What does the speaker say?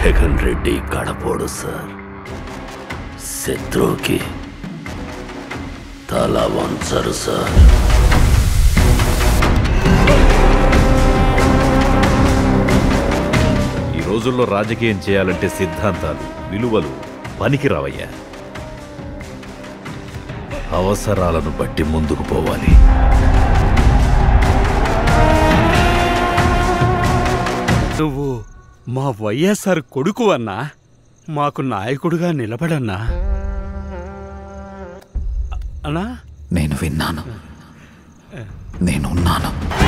జగన్ రెడ్డి గడపోడు సార్ శత్రువుకి తల వంచరు సార్ ఈ రోజుల్లో రాజకీయం చేయాలంటే సిద్ధాంతాలు విలువలు పనికిరావయ్యా అవసరాలను బట్టి ముందుకు పోవాలి నువ్వు మా వైఎస్ఆర్ కొడుకు అన్నా మాకు నాయకుడుగా నిలబడన్నా అన్నా నేను విన్నాను నేనున్నాను